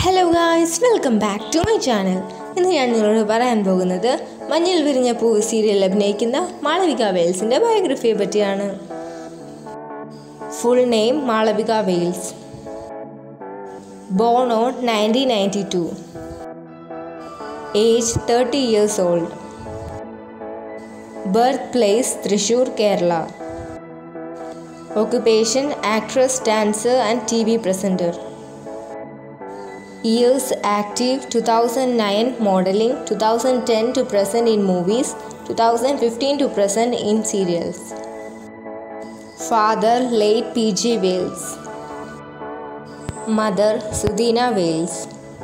Hello guys welcome back to my channel ഇന്ന് ഞാൻ നിങ്ങളോട് പറയാൻ പോകുന്നത് മഞ്ഞിൽ വിരിഞ്ഞ പൂവ് സീരിയലിൽ അഭിനയിക്കുന്ന മാളവിക വെയിൽസിൻ്റെ ബയോഗ്രഫിയെ പറ്റിയാണ് full name Malavika Wales born on nineteen ninety two age thirty years old birth place Thrissur Kerala occupation actress dancer and T V presenter Years active 2009 modeling, 2010 to present in movies, 2015 to present in serials. Father late P.G. Wales. Mother Sudina Wales.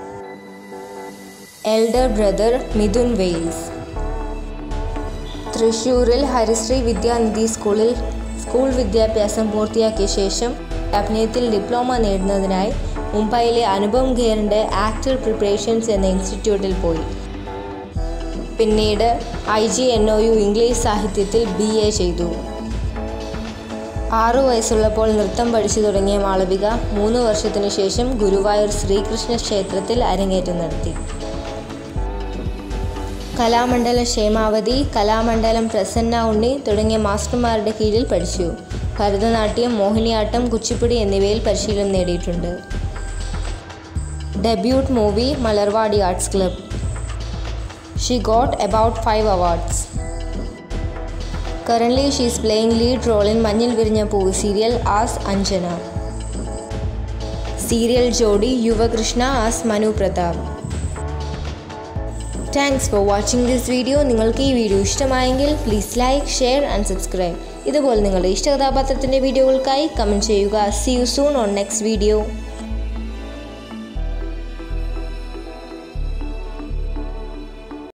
Elder brother Midun Wales. തൃശ്ശൂരിൽ ഹരിശ്രീ വിദ്യാനിധി സ്കൂളിൽ school വിദ്യാഭ്യാസം പൂർത്തിയാക്കിയ ശേഷം അഭിനയത്തിൽ diploma നേടുന്നതിനായി മുംബൈയിലെ Anupam ഖേറിൻ്റെ actor preparations എന്ന ഇൻസ്റ്റിറ്റ്യൂട്ടിൽ പോയി പിന്നീട് I G N O U English സാഹിത്യത്തിൽ ബി എ ചെയ്തു ആറു വയസ്സുള്ളപ്പോൾ നൃത്തം പഠിച്ചു തുടങ്ങിയ മാളവിക മൂന്ന് വർഷത്തിനു ശേഷം ഗുരുവായൂർ ശ്രീകൃഷ്ണ ക്ഷേത്രത്തിൽ അരങ്ങേറ്റം നടത്തി കലാമണ്ഡലം ക്ഷേമാവതി കലാമണ്ഡലം പ്രസന്ന ഉണ്ണി തുടങ്ങിയ മാസ്റ്റർമാരുടെ കീഴിൽ പഠിച്ചു ഭരതനാട്യം മോഹിനിയാട്ടം കുച്ചിപ്പുടി എന്നിവയിൽ പരിശീലനം നേടിയിട്ടുണ്ട് debut movie Malarvadi arts club she got about five awards currently she is playing lead role in Manjil Virinja Poovu serial as Anjana serial jodi Yuvakrishna as Manu Pratap thanks for watching this video നിങ്ങൾക്ക് ഈ വീഡിയോ ഇഷ്ടമായെങ്കിൽ please like share and subscribe ഇതുപോലെ നിങ്ങളുടെ ഇഷ്ടകഥാപാത്രത്തിൻ്റെ വീഡിയോകൾക്കായി comment ചെയ്യുക see you soon on next video